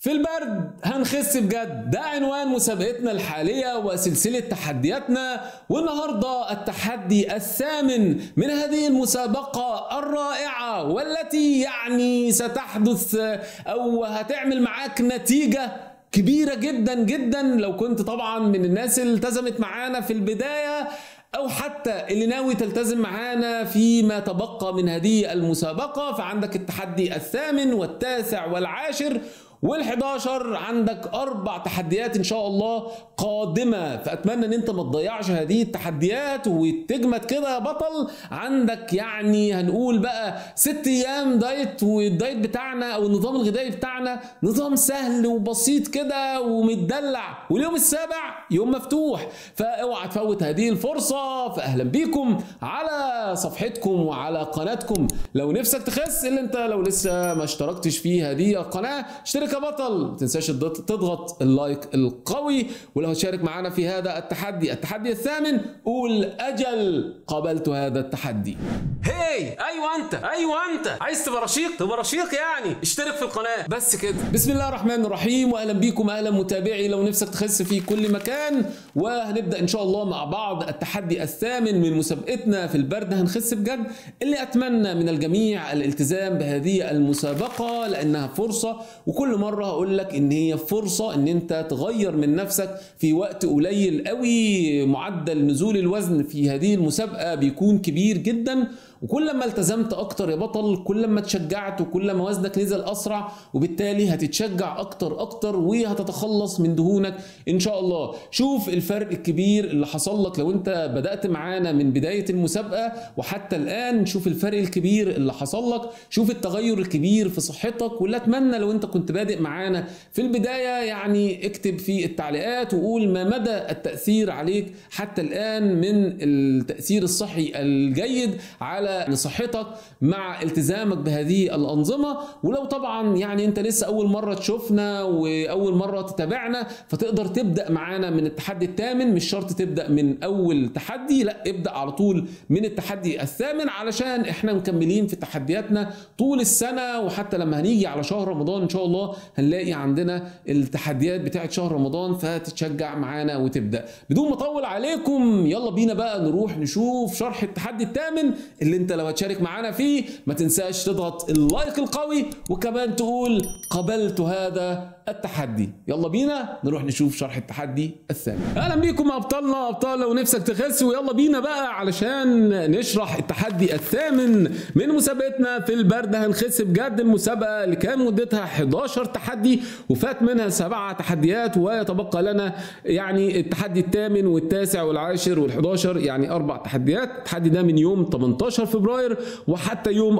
في البرد هنخس بجد ده عنوان مسابقتنا الحالية وسلسلة تحدياتنا والنهاردة التحدي الثامن من هذه المسابقة الرائعة والتي يعني ستحدث أو هتعمل معاك نتيجة كبيرة جدا جدا لو كنت طبعا من الناس اللي التزمت معانا في البداية او حتى اللي ناوي تلتزم معانا فيما تبقى من هذه المسابقة فعندك التحدي الثامن والتاسع والعاشر وال11 عندك اربع تحديات ان شاء الله قادمه فاتمنى ان انت ما تضيعش هذه التحديات وتجمد كده يا بطل عندك يعني هنقول بقى ست ايام دايت والدايت بتاعنا او النظام الغذائي بتاعنا نظام سهل وبسيط كده ومتدلع واليوم السابع يوم مفتوح فاوعى تفوت هذه الفرصه فاهلا بيكم على صفحتكم وعلى قناتكم لو نفسك تخس اللي انت لو لسه ما اشتركتش في هذه القناه اشترك يا بطل ما تنساش تضغط اللايك القوي ولو هتشارك معانا في هذا التحدي التحدي الثامن قول اجل قبلت هذا التحدي هي ايوه انت ايوه انت عايز تبقى رشيق تبقى رشيق يعني اشترك في القناه بس كده بسم الله الرحمن الرحيم واهلا بيكم اهلا متابعي لو نفسك تخس في كل مكان وهنبدا ان شاء الله مع بعض التحدي الثامن من مسابقتنا في البرد هنخس بجد اللي اتمنى من الجميع الالتزام بهذه المسابقه لانها فرصه وكل مره هقول لك ان هي فرصه ان انت تغير من نفسك في وقت قليل قوي معدل نزول الوزن في هذه المسابقه بيكون كبير جدا وكل ما التزمت اكتر يا بطل كل ما اتشجعت وكل ما وزنك نزل اسرع وبالتالي هتتشجع اكتر اكتر وهتتخلص من دهونك ان شاء الله شوف الفرق الكبير اللي حصل لك لو انت بدات معانا من بدايه المسابقه وحتى الان شوف الفرق الكبير اللي حصل لك شوف التغير الكبير في صحتك واللي اتمنى لو انت كنت بادئ معانا في البدايه يعني اكتب في التعليقات وقول ما مدى التاثير عليك حتى الان من التاثير الصحي الجيد على لصحتك مع التزامك بهذه الانظمه ولو طبعا يعني انت لسه اول مره تشوفنا واول مره تتابعنا فتقدر تبدا معانا من التحدي الثامن مش شرط تبدا من اول تحدي لا ابدا على طول من التحدي الثامن علشان احنا مكملين في تحدياتنا طول السنه وحتى لما هنيجي على شهر رمضان ان شاء الله هنلاقي عندنا التحديات بتاعت شهر رمضان فتتشجع معانا وتبدا بدون ما اطول عليكم يلا بينا بقى نروح نشوف شرح التحدي الثامن اللي انت لو هتشارك معانا فيه ما تنساش تضغط اللايك القوي وكمان تقول قبلت هذا التحدي يلا بينا نروح نشوف شرح التحدي الثاني اهلا بيكم ابطالنا ابطال لو نفسك تخس ويلا بينا بقى علشان نشرح التحدي الثامن من مسابقتنا في البرد هنخس بجد المسابقه اللي كان مدتها 11 تحدي وفات منها سبعة تحديات ويتبقى لنا يعني التحدي الثامن والتاسع والعاشر وال11 يعني اربع تحديات التحدي ده من يوم 18 فبراير وحتى يوم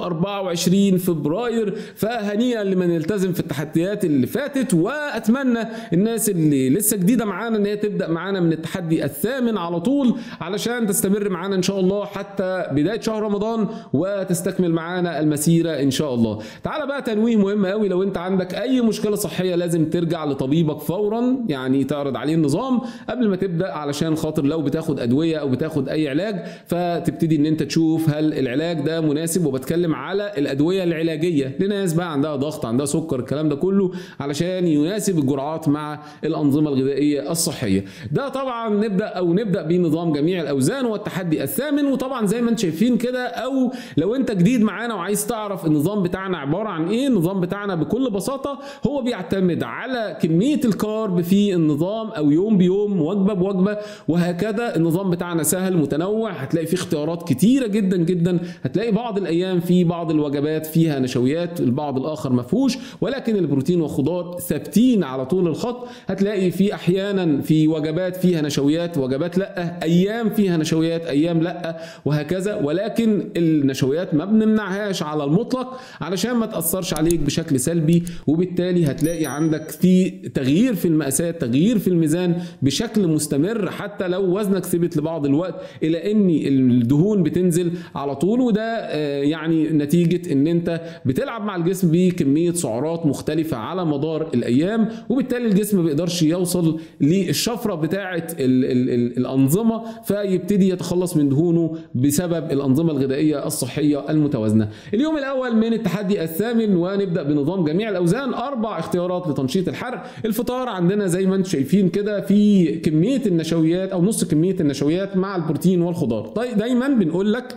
24 فبراير فهنيئا لمن يلتزم في التحديات اللي فاتت واتمنى الناس اللي لسه جديده معانا ان هي تبدا معانا من التحدي الثامن على طول علشان تستمر معانا ان شاء الله حتى بدايه شهر رمضان وتستكمل معانا المسيره ان شاء الله تعال بقى تنويه مهم قوي لو انت عندك اي مشكله صحيه لازم ترجع لطبيبك فورا يعني تعرض عليه النظام قبل ما تبدا علشان خاطر لو بتاخد ادويه او بتاخد اي علاج فتبتدي ان انت تشوف هل العلاج ده مناسب وبتكلم على الادويه العلاجيه لناس بقى عندها ضغط عندها سكر الكلام ده كله علشان يناسب الجرعات مع الانظمه الغذائيه الصحيه ده طبعا نبدا او نبدا بنظام جميع الاوزان والتحدي الثامن وطبعا زي ما انتم شايفين كده او لو انت جديد معانا وعايز تعرف النظام بتاعنا عباره عن ايه النظام بتاعنا بكل بساطه هو بيعتمد على كميه الكارب في النظام او يوم بيوم وجبه بوجبه وهكذا النظام بتاعنا سهل متنوع هتلاقي فيه اختيارات كتيره جدا جدا هتلاقي بعض الايام في بعض الوجبات فيها نشويات البعض الاخر ما فيهوش ولكن البروتين والخضار ثابتين على طول الخط هتلاقي في احيانا في وجبات فيها نشويات وجبات لا ايام فيها نشويات ايام لا وهكذا ولكن النشويات ما بنمنعهاش على المطلق علشان ما تاثرش عليك بشكل سلبي وبالتالي هتلاقي عندك في تغيير في المقاسات تغيير في الميزان بشكل مستمر حتى لو وزنك ثبت لبعض الوقت الى ان الدهون بتنزل على على طول وده آه، يعني نتيجه ان انت بتلعب مع الجسم بكميه سعرات مختلفه على مدار الايام وبالتالي الجسم ما بيقدرش يوصل للشفره بتاعه ال- ال- ال- الانظمه فيبتدي يتخلص من دهونه بسبب الانظمه الغذائيه الصحيه المتوازنه. اليوم الاول من التحدي الثامن ونبدا بنظام جميع الاوزان اربع اختيارات لتنشيط الحرق، الفطار عندنا زي ما انتم شايفين كده في كميه النشويات او نص كميه النشويات مع البروتين والخضار. طيب دايما بنقول لك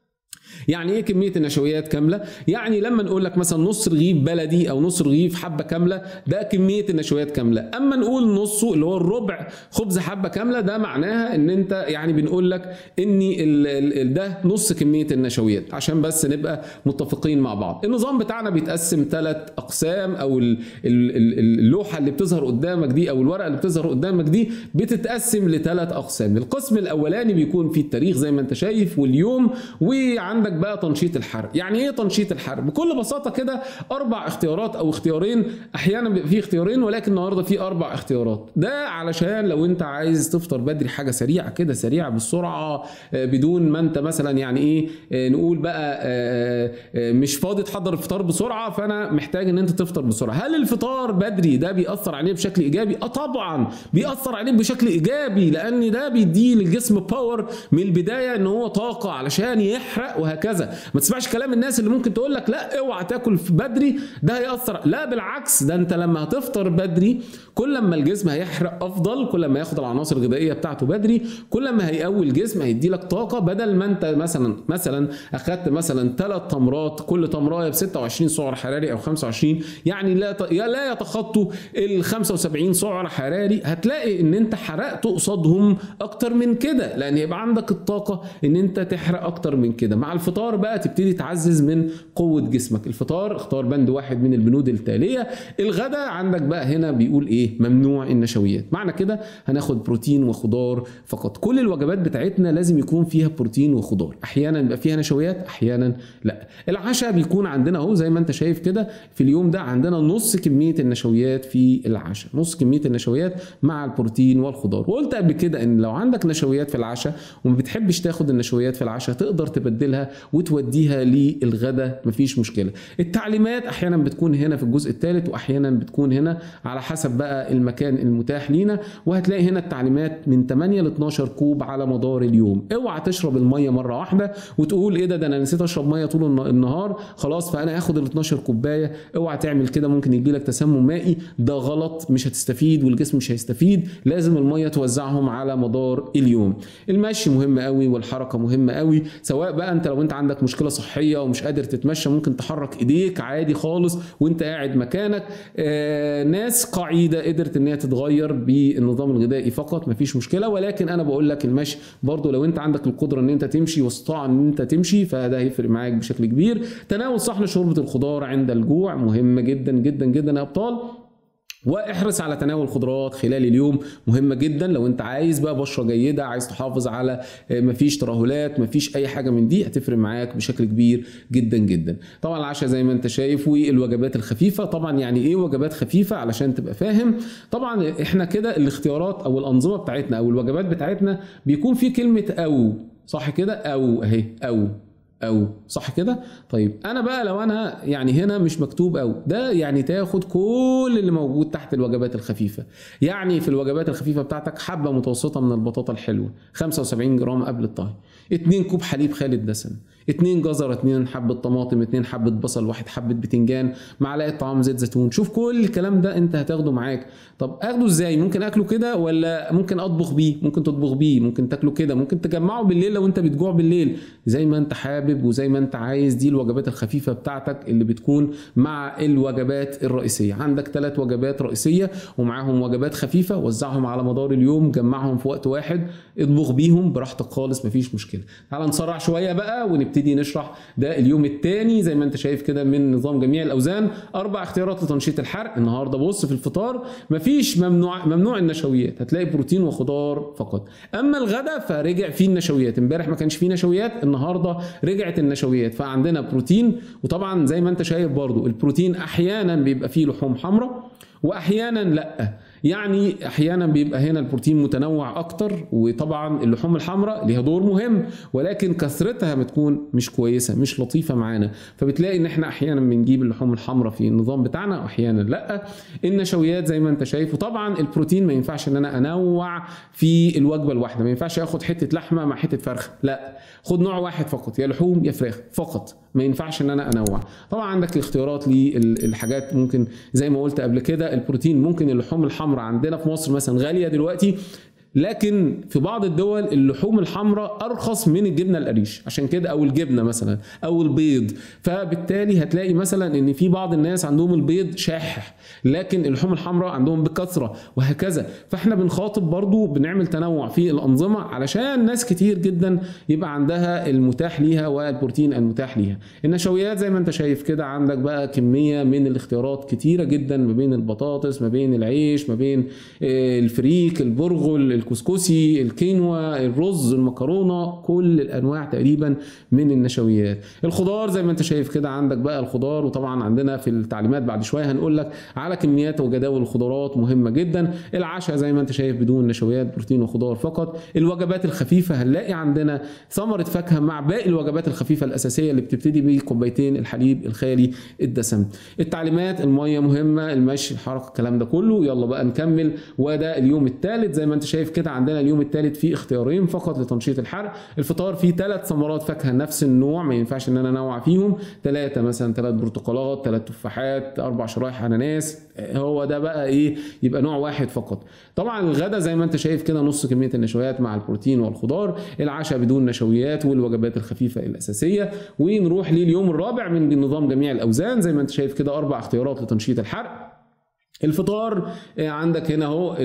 يعني ايه كميه النشويات كامله يعني لما نقول لك مثلا نص رغيف بلدي او نص رغيف حبه كامله ده كميه النشويات كامله اما نقول نصه اللي هو الربع خبز حبه كامله ده معناها ان انت يعني بنقول لك ان ال- ال- ال- ده نص كميه النشويات عشان بس نبقى متفقين مع بعض النظام بتاعنا بيتقسم ثلاث اقسام او ال- ال- ال- اللوحه اللي بتظهر قدامك دي او الورقه اللي بتظهر قدامك دي بتتقسم لثلاث اقسام القسم الاولاني بيكون فيه التاريخ زي ما انت شايف واليوم وعندك بقى تنشيط الحرق يعني ايه تنشيط الحرق بكل بساطه كده اربع اختيارات او اختيارين احيانا بيبقى فيه اختيارين ولكن النهارده فيه اربع اختيارات ده علشان لو انت عايز تفطر بدري حاجه سريعه كده سريعه بالسرعه آه، بدون ما انت مثلا يعني ايه آه، نقول بقى آه، آه، مش فاضي تحضر الفطار بسرعه فانا محتاج ان انت تفطر بسرعه هل الفطار بدري ده بيأثر عليه بشكل ايجابي اه طبعا بيأثر عليه بشكل ايجابي لان ده بيديه للجسم باور من البدايه ان هو طاقه علشان يحرق وهكذا ما تسمعش كلام الناس اللي ممكن تقول لك لا اوعى تاكل في بدري ده هيأثر لا بالعكس ده انت لما هتفطر بدري كل ما الجسم هيحرق افضل كل ما ياخد العناصر الغذائيه بتاعته بدري كل ما هيقوي الجسم هيدي لك طاقه بدل ما انت مثلا مثلا اخدت مثلا ثلاث تمرات كل تمرايه ب 26 سعر حراري او 25 يعني لا ت- يا لا يتخطوا ال 75 سعر حراري هتلاقي ان انت حرقت قصادهم اكتر من كده لان يبقى عندك الطاقه ان انت تحرق اكتر من كده مع الفطار بقى تبتدي تعزز من قوه جسمك الفطار اختار بند واحد من البنود التاليه الغداء عندك بقى هنا بيقول ايه ممنوع النشويات معنى كده هناخد بروتين وخضار فقط كل الوجبات بتاعتنا لازم يكون فيها بروتين وخضار احيانا بيبقى فيها نشويات احيانا لا العشاء بيكون عندنا اهو زي ما انت شايف كده في اليوم ده عندنا نص كميه النشويات في العشاء نص كميه النشويات مع البروتين والخضار وقلت قبل كده ان لو عندك نشويات في العشاء وما بتحبش تاخد النشويات في العشاء تقدر تبدلها وتوديها للغدا مفيش مشكله التعليمات احيانا بتكون هنا في الجزء الثالث واحيانا بتكون هنا على حسب بقى المكان المتاح لينا وهتلاقي هنا التعليمات من 8 ل 12 كوب على مدار اليوم اوعى تشرب الميه مره واحده وتقول ايه ده ده انا نسيت اشرب ميه طول الن- النهار خلاص فانا هاخد ال 12 كوبايه اوعى تعمل كده ممكن يجي لك تسمم مائي ده غلط مش هتستفيد والجسم مش هيستفيد لازم الميه توزعهم على مدار اليوم المشي مهم قوي والحركه مهمه قوي سواء بقى انت لو انت عندك مشكله صحيه ومش قادر تتمشى ممكن تحرك ايديك عادي خالص وانت قاعد مكانك آه ناس قاعده قدرت ان هي تتغير بالنظام الغذائي فقط مفيش مشكله ولكن انا بقول لك المشي برضو لو انت عندك القدره ان انت تمشي واستطاع ان انت تمشي فده هيفرق معاك بشكل كبير تناول صحن شوربه الخضار عند الجوع مهمه جدا جدا جدا يا ابطال واحرص على تناول خضروات خلال اليوم مهمة جدا لو انت عايز بقى بشرة جيدة عايز تحافظ على آه، مفيش ترهلات مفيش اي حاجة من دي هتفرق معاك بشكل كبير جدا جدا طبعا العشاء زي ما انت شايف والوجبات الخفيفة طبعا يعني ايه وجبات خفيفة علشان تبقى فاهم طبعا احنا كده الاختيارات او الانظمة بتاعتنا او الوجبات بتاعتنا بيكون في كلمة او صح كده او اهي او او صح كده طيب انا بقى لو انا يعني هنا مش مكتوب او ده يعني تاخد كل اللي موجود تحت الوجبات الخفيفه يعني في الوجبات الخفيفه بتاعتك حبه متوسطه من البطاطا الحلوه 75 جرام قبل الطهي 2 كوب حليب خالي الدسم 2 جزر 2 حبه طماطم 2 حبه بصل 1 حبه بتنجان معلقه طعام زيت زيتون شوف كل الكلام ده انت هتاخده معاك طب اخده ازاي ممكن اكله كده ولا ممكن اطبخ بيه ممكن تطبخ بيه ممكن تاكله كده ممكن تجمعه بالليل لو انت بتجوع بالليل زي ما انت حابب وزي ما انت عايز دي الوجبات الخفيفه بتاعتك اللي بتكون مع الوجبات الرئيسيه عندك ثلاث وجبات رئيسيه ومعاهم وجبات خفيفه وزعهم على مدار اليوم جمعهم في وقت واحد اطبخ بيهم براحتك خالص مفيش مشكله تعال نسرع شويه بقى ونبتدي نشرح ده اليوم الثاني زي ما انت شايف كده من نظام جميع الاوزان اربع اختيارات لتنشيط الحرق النهارده بص في الفطار مفيش ممنوع ممنوع النشويات هتلاقي بروتين وخضار فقط اما الغداء فرجع فيه النشويات امبارح ما كانش فيه نشويات النهارده رجعت النشويات فعندنا بروتين وطبعا زي ما انت شايف برضو البروتين احيانا بيبقى فيه لحوم حمراء واحيانا لا يعني احيانا بيبقى هنا البروتين متنوع اكتر وطبعا اللحوم الحمراء ليها دور مهم ولكن كثرتها بتكون مش كويسه مش لطيفه معانا فبتلاقي ان احنا احيانا بنجيب اللحوم الحمراء في النظام بتاعنا واحيانا لا النشويات زي ما انت شايف وطبعا البروتين ما ينفعش ان انا انوع في الوجبه الواحده ما ينفعش اخد حته لحمه مع حته فرخه لا خد نوع واحد فقط يا لحوم يا فراخ فقط ما ينفعش ان انا انوع طبعا عندك الاختيارات للحاجات ممكن زي ما قلت قبل كده البروتين ممكن اللحوم الحمراء عندنا في مصر مثلا غاليه دلوقتي لكن في بعض الدول اللحوم الحمراء ارخص من الجبنه القريش عشان كده او الجبنه مثلا او البيض فبالتالي هتلاقي مثلا ان في بعض الناس عندهم البيض شاحح لكن اللحوم الحمراء عندهم بكثره وهكذا فاحنا بنخاطب برضو بنعمل تنوع في الانظمه علشان ناس كتير جدا يبقى عندها المتاح ليها والبروتين المتاح ليها النشويات زي ما انت شايف كده عندك بقى كميه من الاختيارات كتيره جدا ما بين البطاطس ما بين العيش ما بين الفريك البرغل الكسكسي الكينوا الرز المكرونه كل الانواع تقريبا من النشويات الخضار زي ما انت شايف كده عندك بقى الخضار وطبعا عندنا في التعليمات بعد شويه هنقول لك على كميات وجداول الخضروات مهمه جدا العشاء زي ما انت شايف بدون نشويات بروتين وخضار فقط الوجبات الخفيفه هنلاقي عندنا ثمره فاكهه مع باقي الوجبات الخفيفه الاساسيه اللي بتبتدي بكوبايتين الحليب الخالي الدسم التعليمات الميه مهمه المشي الحركه الكلام ده كله يلا بقى نكمل وده اليوم الثالث زي ما انت شايف كده عندنا اليوم الثالث فيه اختيارين فقط لتنشيط الحرق الفطار فيه ثلاث ثمرات فاكهه نفس النوع ما ينفعش ان انا انوع فيهم ثلاثه مثلا ثلاث برتقالات ثلاث تفاحات اربع شرايح اناناس هو ده بقى ايه يبقى نوع واحد فقط طبعا الغدا زي ما انت شايف كده نص كميه النشويات مع البروتين والخضار العشاء بدون نشويات والوجبات الخفيفه الاساسيه ونروح لليوم الرابع من نظام جميع الاوزان زي ما انت شايف كده اربع اختيارات لتنشيط الحرق الفطار عندك هنا اهو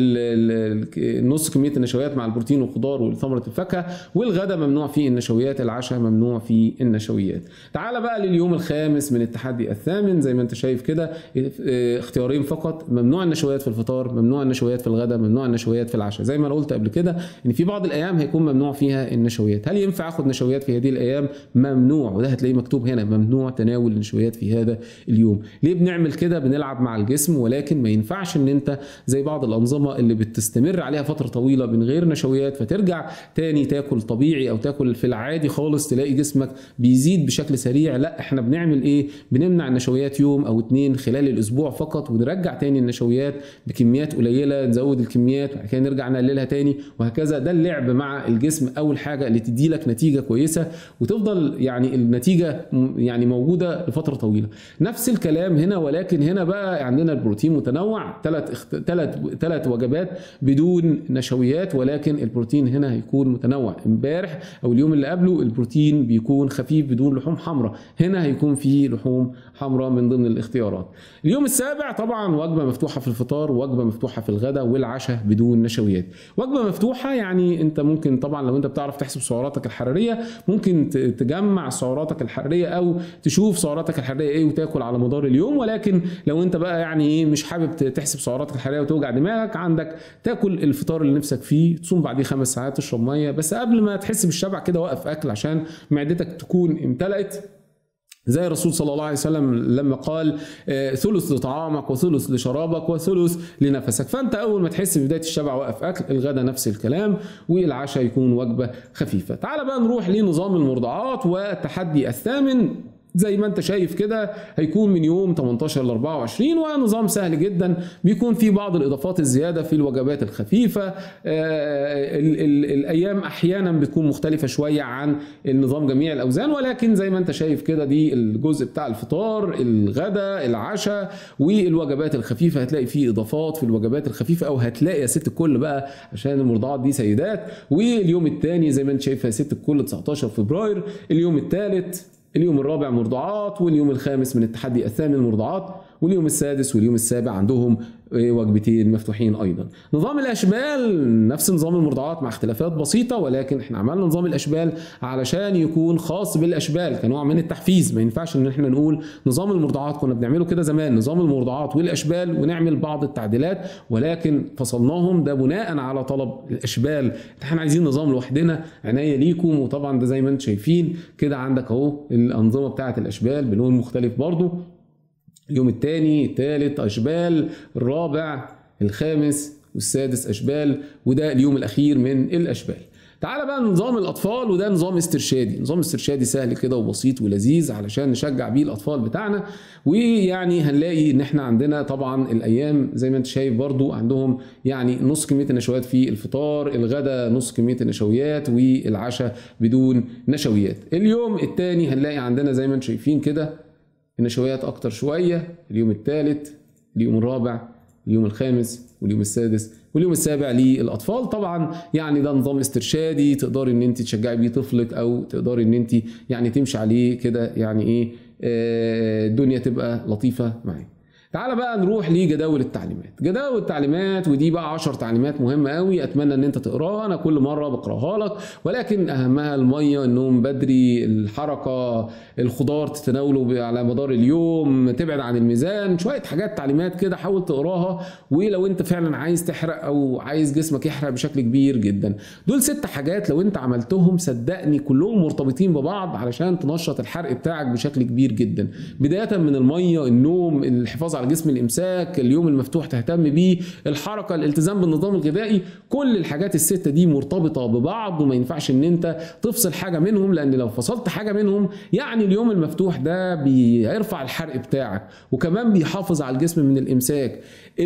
نص كميه النشويات مع البروتين والخضار وثمره الفاكهه والغدا ممنوع فيه النشويات العشاء ممنوع فيه النشويات تعال بقى لليوم الخامس من التحدي الثامن زي ما انت شايف كده اختيارين فقط ممنوع النشويات في الفطار ممنوع النشويات في الغدا ممنوع النشويات في العشاء زي ما انا قلت قبل كده ان في بعض الايام هيكون ممنوع فيها النشويات هل ينفع اخد نشويات في هذه الايام ممنوع وده هتلاقيه مكتوب هنا ممنوع تناول النشويات في هذا اليوم ليه بنعمل كده بنلعب مع الجسم ولكن ما ينفعش ان انت زي بعض الانظمه اللي بتستمر عليها فتره طويله من غير نشويات فترجع تاني تاكل طبيعي او تاكل في العادي خالص تلاقي جسمك بيزيد بشكل سريع لا احنا بنعمل ايه بنمنع النشويات يوم او اتنين خلال الاسبوع فقط ونرجع تاني النشويات بكميات قليله نزود الكميات وبعد كده نرجع نقللها تاني وهكذا ده اللعب مع الجسم اول حاجه اللي تدي لك نتيجه كويسه وتفضل يعني النتيجه يعني موجوده لفتره طويله نفس الكلام هنا ولكن هنا بقى عندنا البروتين متنوع ثلاث ثلاث ثلاث وجبات بدون نشويات ولكن البروتين هنا هيكون متنوع امبارح او اليوم اللي قبله البروتين بيكون خفيف بدون لحوم حمراء هنا هيكون فيه لحوم حمراء من ضمن الاختيارات اليوم السابع طبعا وجبه مفتوحه في الفطار ووجبه مفتوحه في الغداء والعشاء بدون نشويات وجبه مفتوحه يعني انت ممكن طبعا لو انت بتعرف تحسب سعراتك الحراريه ممكن تجمع سعراتك الحراريه او تشوف سعراتك الحراريه ايه وتاكل على مدار اليوم ولكن لو انت بقى يعني ايه مش حابب تحسب سعراتك الحراريه وتوجع دماغك عندك تاكل الفطار اللي نفسك فيه تصوم بعديه خمس ساعات تشرب ميه بس قبل ما تحس بالشبع كده وقف اكل عشان معدتك تكون امتلأت زي الرسول صلى الله عليه وسلم لما قال ثلث لطعامك وثلث لشرابك وثلث لنفسك فانت اول ما تحس ببدايه الشبع وقف اكل الغدا نفس الكلام والعشاء يكون وجبه خفيفه تعال بقى نروح لنظام المرضعات والتحدي الثامن زي ما انت شايف كده هيكون من يوم 18 ل 24 ونظام سهل جدا بيكون فيه بعض الاضافات الزياده في الوجبات الخفيفه آه ال ال الايام احيانا بتكون مختلفه شويه عن النظام جميع الاوزان ولكن زي ما انت شايف كده دي الجزء بتاع الفطار الغداء العشاء والوجبات الخفيفه هتلاقي فيه اضافات في الوجبات الخفيفه او هتلاقي يا ست الكل بقى عشان المرضعات دي سيدات واليوم الثاني زي ما انت شايف يا ست الكل 19 فبراير اليوم الثالث اليوم الرابع مرضعات واليوم الخامس من التحدي الثامن مرضعات واليوم السادس واليوم السابع عندهم وجبتين مفتوحين ايضا نظام الاشبال نفس نظام المرضعات مع اختلافات بسيطه ولكن احنا عملنا نظام الاشبال علشان يكون خاص بالاشبال كنوع من التحفيز ما ينفعش ان احنا نقول نظام المرضعات كنا بنعمله كده زمان نظام المرضعات والاشبال ونعمل بعض التعديلات ولكن فصلناهم ده بناء على طلب الاشبال احنا عايزين نظام لوحدنا عنايه ليكم وطبعا ده زي ما انتم شايفين كده عندك اهو الانظمه بتاعه الاشبال بلون مختلف برضو اليوم الثاني الثالث اشبال الرابع الخامس والسادس اشبال وده اليوم الاخير من الاشبال تعالى بقى نظام الاطفال وده نظام استرشادي نظام استرشادي سهل كده وبسيط ولذيذ علشان نشجع بيه الاطفال بتاعنا ويعني هنلاقي ان احنا عندنا طبعا الايام زي ما انت شايف برضو عندهم يعني نص كميه النشويات في الفطار الغداء نص كميه النشويات والعشاء بدون نشويات اليوم الثاني هنلاقي عندنا زي ما انتم شايفين كده النشويات اكتر شويه اليوم الثالث اليوم الرابع اليوم الخامس واليوم السادس واليوم السابع للاطفال طبعا يعني ده نظام استرشادي تقدري ان انت تشجعي بيه طفلك او تقدري ان انت يعني تمشي عليه كده يعني ايه آه، الدنيا تبقى لطيفه معاه تعال بقى نروح لجداول التعليمات جداول التعليمات ودي بقى 10 تعليمات مهمه قوي اتمنى ان انت تقراها انا كل مره بقراها لك ولكن اهمها الميه النوم بدري الحركه الخضار تتناوله على مدار اليوم تبعد عن الميزان شويه حاجات تعليمات كده حاول تقراها ولو انت فعلا عايز تحرق او عايز جسمك يحرق بشكل كبير جدا دول ست حاجات لو انت عملتهم صدقني كلهم مرتبطين ببعض علشان تنشط الحرق بتاعك بشكل كبير جدا بدايه من الميه النوم الحفاظ على جسم الامساك اليوم المفتوح تهتم بيه الحركه الالتزام بالنظام الغذائي كل الحاجات السته دي مرتبطه ببعض وما ينفعش ان انت تفصل حاجه منهم لان لو فصلت حاجه منهم يعني اليوم المفتوح ده بيرفع الحرق بتاعك وكمان بيحافظ على الجسم من الامساك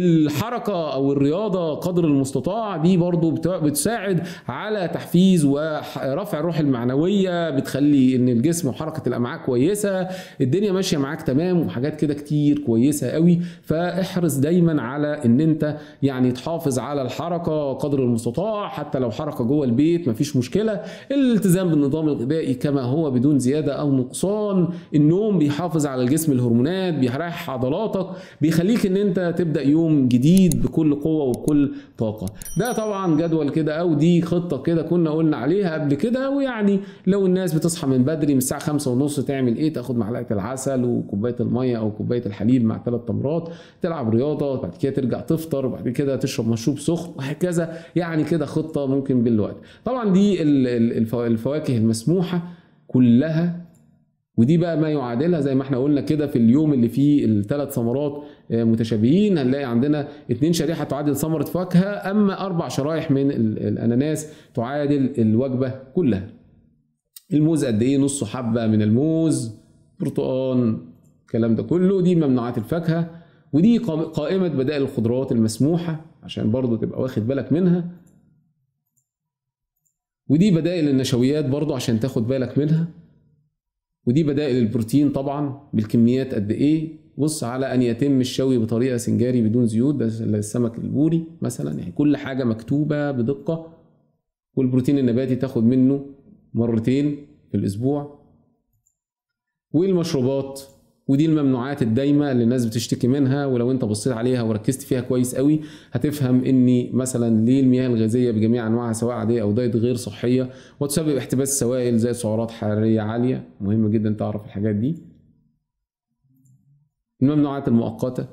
الحركه او الرياضه قدر المستطاع دي برضو بت- بتساعد على تحفيز ورفع الروح المعنويه بتخلي ان الجسم وحركه الامعاء كويسه الدنيا ماشيه معاك تمام وحاجات كده كتير كويسه قوي فاحرص دايما على ان انت يعني تحافظ على الحركه قدر المستطاع حتى لو حركه جوه البيت مفيش مشكله الالتزام بالنظام الغذائي كما هو بدون زياده او نقصان النوم بيحافظ على الجسم الهرمونات بيريح عضلاتك بيخليك ان انت تبدا يوم جديد بكل قوه وبكل طاقه ده طبعا جدول كده او دي خطه كده كنا قلنا عليها قبل كده ويعني لو الناس بتصحى من بدري من الساعه خمسة ونص تعمل ايه تاخد معلقه العسل وكوبايه الميه او كوبايه الحليب مع ثلاث تمرات تلعب رياضه بعد كده ترجع تفطر وبعد كده تشرب مشروب سخن وهكذا يعني كده خطه ممكن بالوقت طبعا دي ال- ال- الف- الفواكه المسموحه كلها ودي بقى ما يعادلها زي ما احنا قلنا كده في اليوم اللي فيه الثلاث ثمرات آه، متشابهين هنلاقي عندنا اتنين شريحه تعادل ثمره فاكهه اما اربع شرايح من ال- الاناناس تعادل الوجبه كلها الموز قد ايه نص حبه من الموز برتقان الكلام ده كله دي ممنوعات الفاكهه ودي قام- قائمه بدائل الخضروات المسموحه عشان برضو تبقى واخد بالك منها ودي بدائل النشويات برضو عشان تاخد بالك منها ودي بدائل البروتين طبعا بالكميات قد ايه بص على ان يتم الشوي بطريقه سنجاري بدون زيوت ده السمك البوري مثلا يعني كل حاجه مكتوبه بدقه والبروتين النباتي تاخد منه مرتين في الاسبوع والمشروبات ودي الممنوعات الدايمه اللي الناس بتشتكي منها ولو انت بصيت عليها وركزت فيها كويس قوي هتفهم ان مثلا ليه المياه الغازيه بجميع انواعها سواء عاديه او دايت غير صحيه وتسبب احتباس سوائل زي سعرات حراريه عاليه مهم جدا تعرف الحاجات دي الممنوعات المؤقته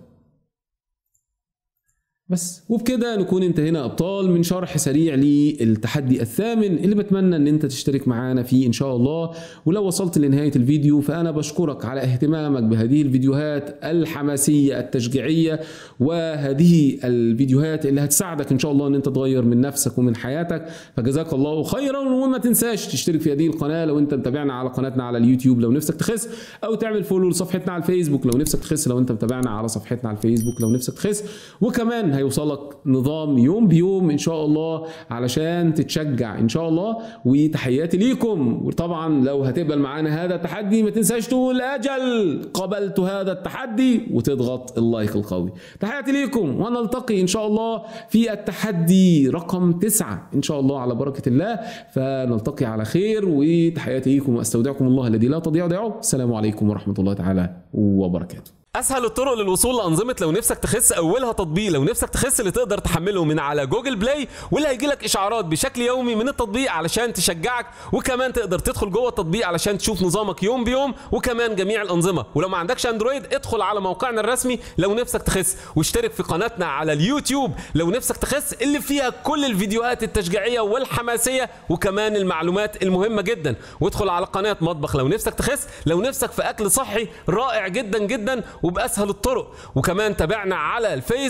بس وبكده نكون انتهينا ابطال من شرح سريع للتحدي الثامن اللي بتمنى ان انت تشترك معانا فيه ان شاء الله ولو وصلت لنهايه الفيديو فانا بشكرك على اهتمامك بهذه الفيديوهات الحماسيه التشجيعيه وهذه الفيديوهات اللي هتساعدك ان شاء الله ان انت تغير من نفسك ومن حياتك فجزاك الله خيرا وما تنساش تشترك في هذه القناه لو انت متابعنا على قناتنا على اليوتيوب لو نفسك تخس او تعمل فولو لصفحتنا على الفيسبوك لو نفسك تخس لو انت متابعنا على صفحتنا على الفيسبوك لو نفسك تخس وكمان هيوصلك نظام يوم بيوم ان شاء الله علشان تتشجع ان شاء الله وتحياتي ليكم وطبعا لو هتقبل معانا هذا التحدي ما تنساش تقول اجل قبلت هذا التحدي وتضغط اللايك القوي تحياتي ليكم ونلتقي ان شاء الله في التحدي رقم تسعة ان شاء الله على بركة الله فنلتقي على خير وتحياتي ليكم واستودعكم الله الذي لا تضيع ودائعه السلام عليكم ورحمة الله تعالى وبركاته اسهل الطرق للوصول لانظمه لو نفسك تخس اولها تطبيق لو نفسك تخس اللي تقدر تحمله من على جوجل بلاي واللي هيجيلك اشعارات بشكل يومي من التطبيق علشان تشجعك وكمان تقدر تدخل جوه التطبيق علشان تشوف نظامك يوم بيوم وكمان جميع الانظمه ولو ما عندكش اندرويد ادخل على موقعنا الرسمي لو نفسك تخس واشترك في قناتنا على اليوتيوب لو نفسك تخس اللي فيها كل الفيديوهات التشجيعيه والحماسيه وكمان المعلومات المهمه جدا وادخل على قناه مطبخ لو نفسك تخس لو نفسك في اكل صحي رائع جدا جدا وباسهل الطرق وكمان تابعنا على الفيسبوك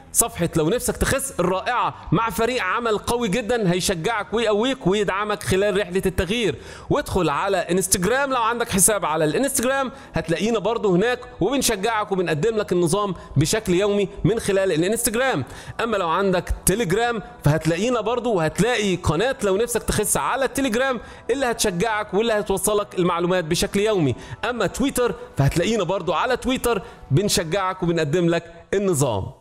صفحة لو نفسك تخس الرائعة مع فريق عمل قوي جدا هيشجعك ويقويك ويدعمك خلال رحلة التغيير وادخل على انستجرام لو عندك حساب على الانستجرام هتلاقينا برضو هناك وبنشجعك وبنقدم لك النظام بشكل يومي من خلال الانستجرام اما لو عندك تليجرام فهتلاقينا برضو وهتلاقي قناة لو نفسك تخس على التليجرام اللي هتشجعك واللي هتوصلك المعلومات بشكل يومي اما تويتر فهتلاقينا برضو على تويتر بنشجعك وبنقدم لك النظام